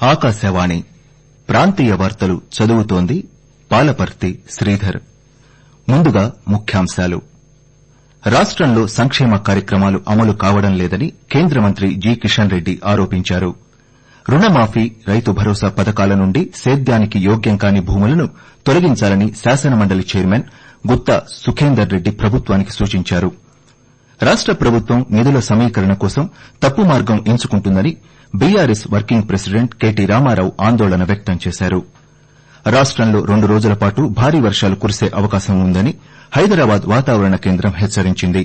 ఆకాశవాణి ప్రాంతీయ వార్తలు చదువుతోంది పాలపర్తి శ్రీధర్ ముందుగా ముఖ్యాంశాలు రాష్టంలో సంక్షేమ కార్యక్రమాలు అమలు కావడం లేదని కేంద్ర మంత్రి జి కిషన్ రెడ్డి ఆరోపించారు రుణమాఫీ రైతు భరోసా పథకాల నుండి సేద్యానికి యోగ్యం కాని భూములను తొలగించాలని శాసనమండలి చైర్మన్ గుత్తా సుఖేందర్ రెడ్డి ప్రభుత్వానికి సూచించారు రాష్ట ప్రభుత్వం నిధుల సమీకరణ కోసం తప్పు మార్గం ఎంచుకుంటుందని BRS working president KT Rama Rao ఆందోళన వ్యక్తం చేశారు రాష్టంలో రెండు రోజుల పాటు భారీ వర్షాలు కురిసే అవకాశం ఉందని హైదరాబాద్ వాతావరణ కేంద్రం హెచ్చరించింది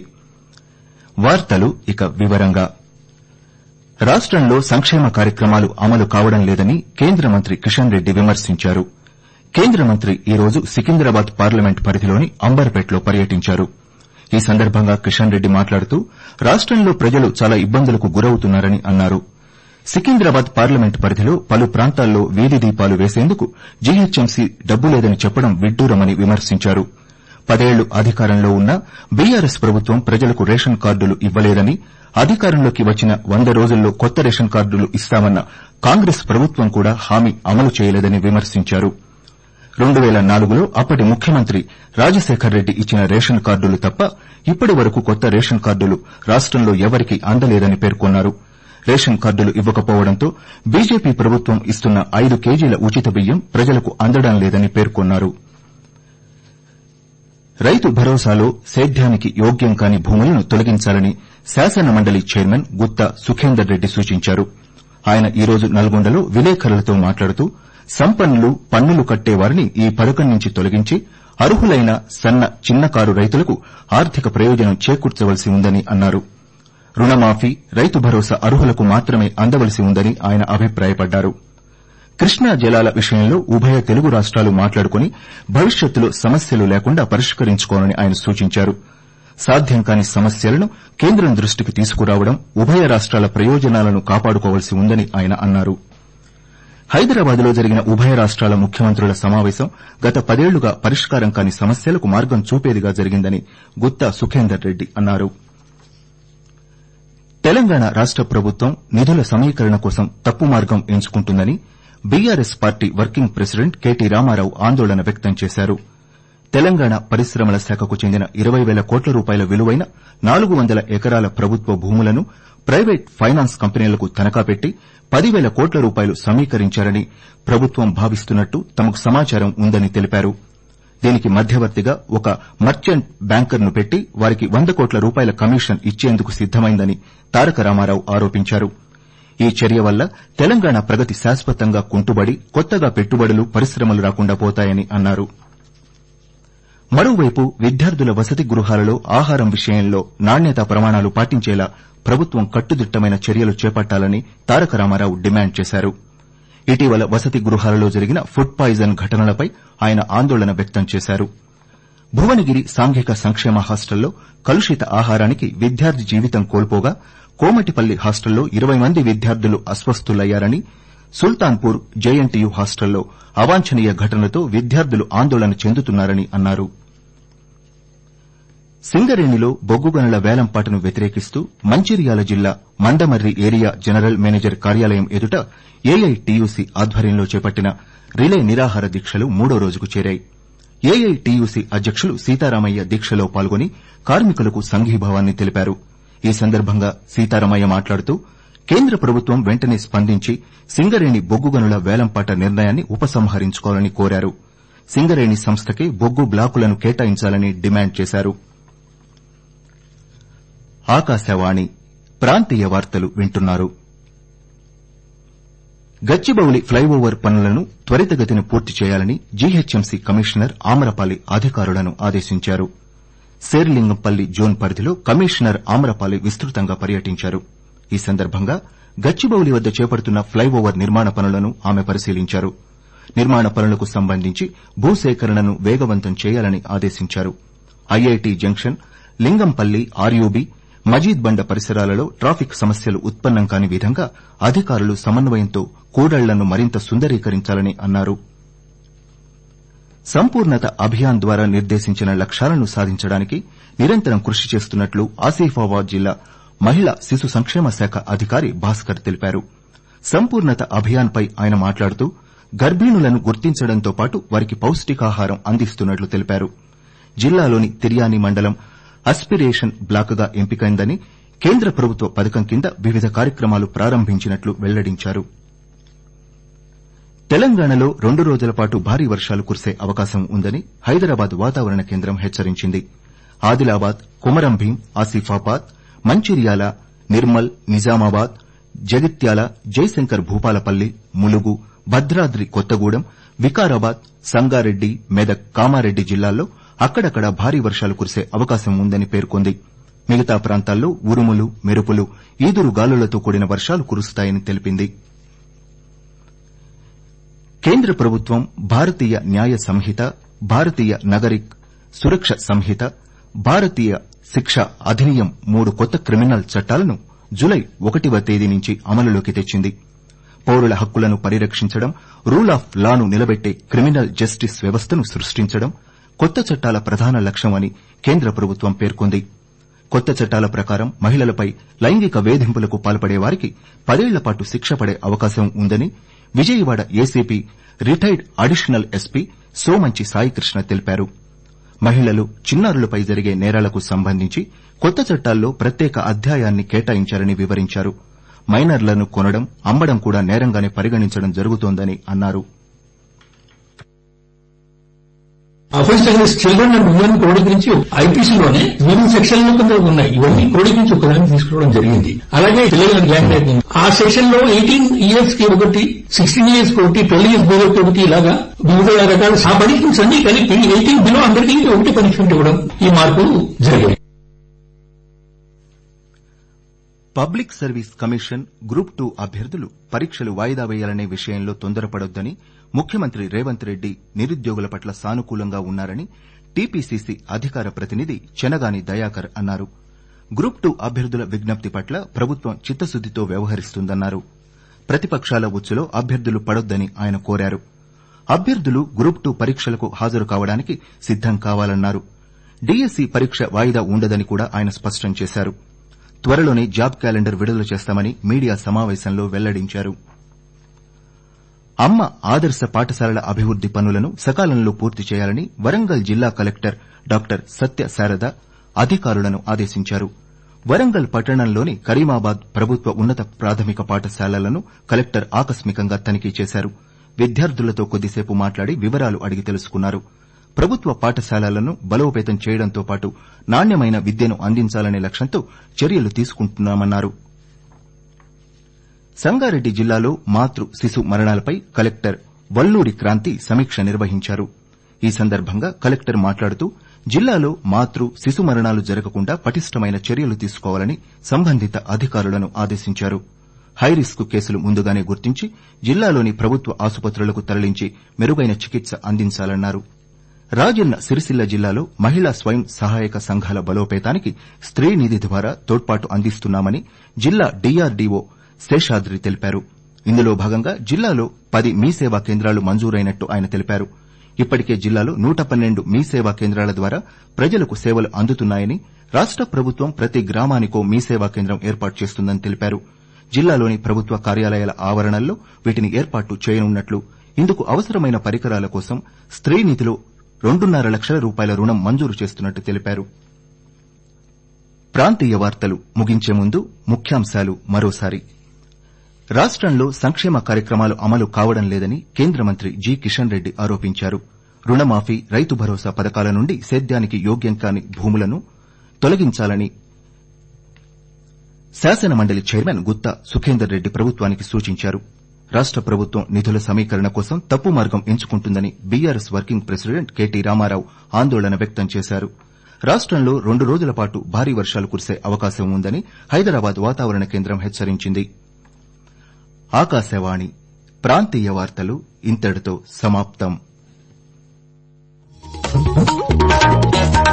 రాష్టంలో సంక్షేమ కార్యక్రమాలు అమలు కావడం లేదని కేంద్ర మంత్రి కిషన్ రెడ్డి విమర్శించారు కేంద్ర మంత్రి ఈ రోజు సికింద్రాబాద్ పార్లమెంట్ పరిధిలోని అంబర్పేటలో పర్యటించారు ఈ సందర్భంగా కిషన్ రెడ్డి మాట్లాడుతూ రాష్టంలో ప్రజలు చాలా ఇబ్బందులకు గురవుతున్నారని అన్నారు సికింద్రాబాద్ పార్లమెంట్ పరిధిలో పలు ప్రాంతాల్లో వీధి దీపాలు వేసేందుకు జీహెచ్ఎంసీ డబ్బు లేదని చెప్పడం విడ్డూరమని విమర్శించారు పదేళ్లు అధికారంలో ఉన్న బీఆర్ఎస్ ప్రభుత్వం ప్రజలకు రేషన్ కార్డులు ఇవ్వలేదని అధికారంలోకి వచ్చిన వంద రోజుల్లో కొత్త రేషన్ కార్డులు ఇస్తామన్న కాంగ్రెస్ ప్రభుత్వం కూడా హామీ అమలు చేయలేదని విమర్శించారు రెండు పేల నాలుగులో అప్పటి ముఖ్యమంత్రి రాజశేఖర్ రెడ్డి ఇచ్చిన రేషన్ కార్డులు తప్ప ఇప్పటి వరకు కొత్త రేషన్ కార్డులు రాష్టంలో ఎవరికీ అందలేదని పేర్కొన్నారు రేషన్ కార్డులు ఇవ్వకపోవడంతో బీజేపీ ప్రభుత్వం ఇస్తున్న ఐదు కేజీల ఉచిత బియ్యం ప్రజలకు అందడం లేదని పేర్కొన్నారు రైతు భరోసాలో సేద్యానికి యోగ్యం కాని భూములను తొలగించాలని శాసనమండలి చైర్మన్ గుత్తా సుఖేందర్ రెడ్డి సూచించారు ఆయన ఈ రోజు నల్గొండలో విలేకరులతో మాట్లాడుతూ సంపన్నులు పన్నులు కట్టేవారిని ఈ పథకం నుంచి తొలగించి అర్హులైన సన్న చిన్నకారు రైతులకు ఆర్థిక ప్రయోజనం చేకూర్చవలసి ఉందని అన్నారు రుణమాఫీ రైతు భరోసా అర్హులకు మాత్రమే అందవలసి ఉందని ఆయన అభిప్రాయపడ్డారు కృష్ణా జలాల విషయంలో ఉభయ తెలుగు రాష్టాలు మాట్లాడుకుని భవిష్యత్తులో సమస్యలు లేకుండా పరిష్కరించుకోవాలని ఆయన సూచించారు సాధ్యం కాని సమస్యలను కేంద్రం దృష్టికి తీసుకురావడం ఉభయ రాష్టాల ప్రయోజనాలను కాపాడుకోవలసి ఉందని ఆయన అన్నారు హైదరాబాద్ లో జరిగిన ఉభయ రాష్టాల ముఖ్యమంత్రుల సమావేశం గత పదేళ్లుగా పరిష్కారం కాని సమస్యలకు మార్గం చూపేదిగా జరిగిందని గుత్తా సుఖేందర్ రెడ్డి అన్నారు తెలంగాణ రాష్ట ప్రభుత్వం నిధుల సమీకరణ కోసం తప్పు మార్గం ఎంచుకుంటుందని BRS party working president KT Rama Rao ఆందోళన వ్యక్తం చేశారు తెలంగాణ పరిశ్రమల శాఖకు చెందిన ఇరవై పేల కోట్ల రూపాయల విలువైన నాలుగు వందల ఎకరాల ప్రభుత్వ భూములను ప్రైవేట్ ఫైనాన్స్ కంపెనీలకు తనఖా పెట్టి పదివేల కోట్ల రూపాయలు సమీకరించారని ప్రభుత్వం భావిస్తున్నట్టు తమకు సమాచారం ఉందని తెలిపారు దీనికి మధ్యవర్తిగా ఒక మర్చెంట్ బ్యాంకర్ను పెట్టి వారికి వంద కోట్ల రూపాయల కమిషన్ ఇచ్చేందుకు సిద్దమైందని తారక రామారావు ఆరోపించారు ఈ చర్య వల్ల తెలంగాణ ప్రగతి శాశ్వతంగా కుంటుబడి కొత్తగా పెట్టుబడులు పరిశ్రమలు రాకుండా పోతాయని అన్నారు మరోవైపు విద్యార్థుల వసతి గృహాలలో ఆహారం విషయంలో నాణ్యతా ప్రమాణాలు పాటించేలా ప్రభుత్వం కట్టుదిట్టమైన చర్యలు చేపట్టాలని తారక రామారావు డిమాండ్ చేశారు ఇటీవల వసతి గృహాలలో జరిగిన ఫుడ్ పాయిజన్ ఘటనలపై ఆయన ఆందోళన వ్యక్తం చేశారు భువనగిరి సాంఘిక సంక్షేమ హాస్టల్లో కలుషిత ఆహారానికి విద్యార్థి జీవితం కోల్పోగా కోమటిపల్లి హాస్టల్లో ఇరవై మంది విద్యార్థులు అస్వస్తులయ్యారని సుల్తాన్పూర్ జేఎన్టీయూ హాస్టల్లో అవాంఛనీయ ఘటనలతో విద్యార్థులు ఆందోళన చెందుతున్నారని అన్నారు సింగరేణిలో బొగ్గు గనుల వేలంపాటను వ్యతిరేకిస్తూ మంచిర్యాల జిల్లా మందమర్రి ఏరియా జనరల్ మేనేజర్ కార్యాలయం ఎదుట ఏఐటీయూసీ ఆధ్వర్యంలో చేపట్టిన రిలే నిరాహార దీక్షలు మూడో రోజుకు చేరాయి ఏఐటీయూసీ అధ్యకులు సీతారామయ్య దీక్షలో పాల్గొని కార్మికులకు సంఘీభావాన్ని తెలిపారు ఈ సందర్భంగా సీతారామయ్య మాట్లాడుతూ కేంద్ర ప్రభుత్వం వెంటనే స్పందించి సింగరేణి బొగ్గు గనుల వేలంపాట నిర్ణయాన్ని ఉపసంహరించుకోవాలని కోరారు సింగరేణి సంస్థకే బొగ్గు బ్లాకులను కేటాయించాలని డిమాండ్ చేశారు ఆకాశవాణి ప్రాంతీయ వార్తలు వింటున్నారు గచ్చిబౌలి ఫ్లైఓవర్ పనులను త్వరితగతిన పూర్తి చేయాలని జీహెచ్ఎంసీ కమిషనర్ ఆమ్రపాలి అధికారులను ఆదేశించారు శేర్లింగంపల్లి జోన్ పరిధిలో కమిషనర్ ఆమ్రపాలి విస్తృతంగా పర్యటించారు ఈ సందర్భంగా గచ్చిబౌలి వద్ద చేపడుతున్న ఫ్లైఓవర్ నిర్మాణ పనులను ఆమె పరిశీలించారు నిర్మాణ పనులకు సంబంధించి భూసేకరణను వేగవంతం చేయాలని ఆదేశించారు IIT junction Lingampally RUB Majeed Banda పరిసరాలలో ట్రాఫిక్ సమస్యలు ఉత్పన్నం కాని విధంగా అధికారులు సమన్వయంతో కూడళ్లను మరింత సుందరీకరించాలని అన్నారు సంపూర్ణత అభియాన్ ద్వారా నిర్దేశించిన లక్ష్యాలను సాధించడానికి నిరంతరం కృషి చేస్తున్నట్లు ఆసిఫాబాద్ జిల్లా మహిళా శిశు సంక్షేమ శాఖ అధికారి భాస్కర్ తెలిపారు సంపూర్ణత అభియాన్ పై ఆయన మాట్లాడుతూ గర్భిణులను గుర్తించడంతో పాటు వారికి పౌష్టికాహారం అందిస్తున్నట్లు తెలిపారు జిల్లాలోని తిర్యాని మండలం అస్పిరేషన్ బ్లాక్ గా ఎంపికైందని కేంద్ర ప్రభుత్వ పథకం కింద వివిధ కార్యక్రమాలు ప్రారంభించినట్లు వెల్లడించారు తెలంగాణలో రెండు రోజుల పాటు భారీ వర్షాలు కురిసే అవకాశం ఉందని హైదరాబాద్ వాతావరణ కేంద్రం హెచ్చరించింది ఆదిలాబాద్ కొమరంభీం ఆసిఫాబాద్ మంచిర్యాల నిర్మల్ నిజామాబాద్ జగిత్యాల జయశంకర్ భూపాలపల్లి ములుగు భద్రాద్రి కొత్తగూడెం వికారాబాద్ సంగారెడ్డి మెదక్ కామారెడ్డి జిల్లాల్లో అక్కడక్కడ భారీ వర్షాలు కురిసే అవకాశం ఉందని పేర్కొంది మిగతా ప్రాంతాల్లో ఉరుములు మెరుపులు ఈదురు గాలులతో కూడిన వర్షాలు కురుస్తాయని తెలిపింది కేంద్ర ప్రభుత్వం భారతీయ న్యాయ సంహిత భారతీయ నగరిక్ సురక్ష సంహిత భారతీయ శిక్ష అధినియం మూడు కొత్త క్రిమినల్ చట్టాలను జులై ఒకటివ తేదీ నుంచి అమలులోకి తెచ్చింది పౌరుల హక్కులను పరిరక్షించడం రూల్ ఆఫ్ లాను నిలబెట్టే క్రిమినల్ జస్టిస్ వ్యవస్థను సృష్టించడం కొత్త చట్టాల ప్రధాన లక్ష్యమని కేంద్ర ప్రభుత్వం పేర్కొంది కొత్త చట్టాల ప్రకారం మహిళలపై లైంగిక వేధింపులకు పాల్పడే వారికి పదేళ్ల పాటు శిక్ష పడే అవకాశం ఉందని Vijayawada ACP retired additional SP Somanchi Saikrishna తెలిపారు మహిళలు చిన్నారులపై జరిగే నేరాలకు సంబంధించి కొత్త చట్టాల్లో ప్రత్యేక అధ్యాయాన్ని కేటాయించారని వివరించారు మైనర్లను కొనడం అమ్మడం కూడా నేరంగానే పరిగణించడం జరుగుతోందని అన్నారు offence against children and women code గురించి ఐపీసీలోనే వివిధ సెక్షన్లు కింద ఉన్నాయి ఇవన్నీ కోడ్ గురించి ఒకదాన్ని తీసుకోవడం జరిగింది అలాగే పిల్లల గ్యాంగ్ రేపింగ్ ఆ సెక్షన్ లో ఎయిటీన్ ఇయర్స్ కి ఒకటి సిక్స్టీన్ ఇయర్స్ కి ఒకటి ట్వెల్వ్ ఇయర్స్ బిలో ఒకటి ఇలాగా వివిధ రకాల ఆ పనిష్మెంట్స్ అన్ని కలిపి ఎయిటీన్ బిలో అందరికీ ఒకటి పనిష్మెంట్ ఇవ్వడం ఈ మార్పులు జరిగాయి public service commission group two అభ్యర్థులు పరీక్షలు వాయిదా వేయాలనే విషయంలో తొందరపడొద్దని ముఖ్యమంత్రి రేవంత్ రెడ్డి నిరుద్యోగుల పట్ల సానుకూలంగా ఉన్నారని టీపీసీసీ అధికార ప్రతినిధి చెనగాని దయాకర్ అన్నారు గ్రూప్ టూ అభ్యర్థుల విజ్ఞప్తి పట్ల ప్రభుత్వం చిత్తశుద్దితో వ్యవహరిస్తుందన్నారు ప్రతిపక్షాల ఉచ్చులో అభ్యర్థులు పడొద్దని ఆయన కోరారు అభ్యర్థులు గ్రూప్ టూ పరీక్షలకు హాజరు కావడానికి సిద్దం కావాలన్నారు డీఎస్సీ పరీక్ష వాయిదా ఉండదని కూడా ఆయన స్పష్టం చేశారు త్వరలోనే జాబ్ క్యాలెండర్ విడుదల చేస్తామని మీడియా సమావేశంలో వెల్లడించారు అమ్మ ఆదర్శ పాఠశాలల అభివృద్ది పనులను సకాలంలో పూర్తి చేయాలని వరంగల్ జిల్లా కలెక్టర్ డాక్టర్ సత్య శారద అధికారులను ఆదేశించారు వరంగల్ పట్టణంలోని కరీమాబాద్ ప్రభుత్వ ఉన్నత ప్రాథమిక పాఠశాలలను కలెక్టర్ ఆకస్మికంగా తనిఖీ చేశారు విద్యార్థులతో కొద్దిసేపు మాట్లాడి వివరాలు అడిగి తెలుసుకున్నారు ప్రభుత్వ పాఠశాలలను బలోపేతం చేయడంతో పాటు నాణ్యమైన విద్యను అందించాలనే లక్ష్యంతో చర్యలు తీసుకుంటున్నామన్నారు సంగారెడ్డి జిల్లాలో మాతృ శిశు మరణాలపై కలెక్టర్ వల్లూరి క్రాంతి సమీక్ష నిర్వహించారు ఈ సందర్భంగా కలెక్టర్ మాట్లాడుతూ జిల్లాలో మాతృ శిశు మరణాలు జరగకుండా పటిష్టమైన చర్యలు తీసుకోవాలని సంబంధిత అధికారులను ఆదేశించారు హైరిస్క్ కేసులు ముందుగానే గుర్తించి జిల్లాలోని ప్రభుత్వ ఆసుపత్రులకు తరలించి మెరుగైన చికిత్స అందించాలన్నారు రాజన్న సిరిసిల్ల జిల్లాలో మహిళా స్వయం సహాయక సంఘాల బలోపేతానికి స్త్రీ నిధి ద్వారా తోడ్పాటు అందిస్తున్నామని జిల్లా డీఆర్డీఓ శేషాద్రి తెలిపారు ఇందులో భాగంగా జిల్లాలో పది మీ సేవా కేంద్రాలు మంజూరైనట్టు ఆయన తెలిపారు ఇప్పటికే జిల్లాలో నూట పన్నెండు మీ సేవా కేంద్రాల ద్వారా ప్రజలకు సేవలు అందుతున్నాయని రాష్ట ప్రభుత్వం ప్రతి గ్రామానికో మీ సేవా కేంద్రం ఏర్పాటు చేస్తుందని తెలిపారు జిల్లాలోని ప్రభుత్వ కార్యాలయాల ఆవరణల్లో వీటిని ఏర్పాటు చేయనున్నట్లు ఇందుకు అవసరమైన పరికరాల కోసం స్త్రీ నిధిలో రెండున్నర లక్షల రూపాయల రుణం మంజూరు చేస్తున్నట్టు తెలిపారు ప్రాంతీయ వార్తలు ముగించే ముందు ముఖ్యాంశాలు మరోసారి రాష్టంలో సంక్షేమ కార్యక్రమాలు అమలు కావడం లేదని కేంద్ర మంత్రి జి కిషన్ రెడ్డి ఆరోపించారు రుణమాఫీ రైతు భరోసా పథకాల నుండి సేద్యానికి యోగ్యం కాని భూములను తొలగించాలని శాసనమండలి చైర్మన్ గుత్తా సుఖేందర్ రెడ్డి ప్రభుత్వానికి సూచించారు రాష్ట ప్రభుత్వం నిధుల సమీకరణ కోసం తప్పు మార్గం ఎంచుకుంటుందని BRS working president KT Rama Rao ఆందోళన వ్యక్తం చేశారు రాష్టంలో రెండు రోజుల పాటు భారీ వర్షాలు కురిసే అవకాశం ఉందని హైదరాబాద్ వాతావరణ కేంద్రం హెచ్చరించింది ఆకాశవాణి ప్రాంతీయ వార్తలు ఇంతటితో సమాప్తం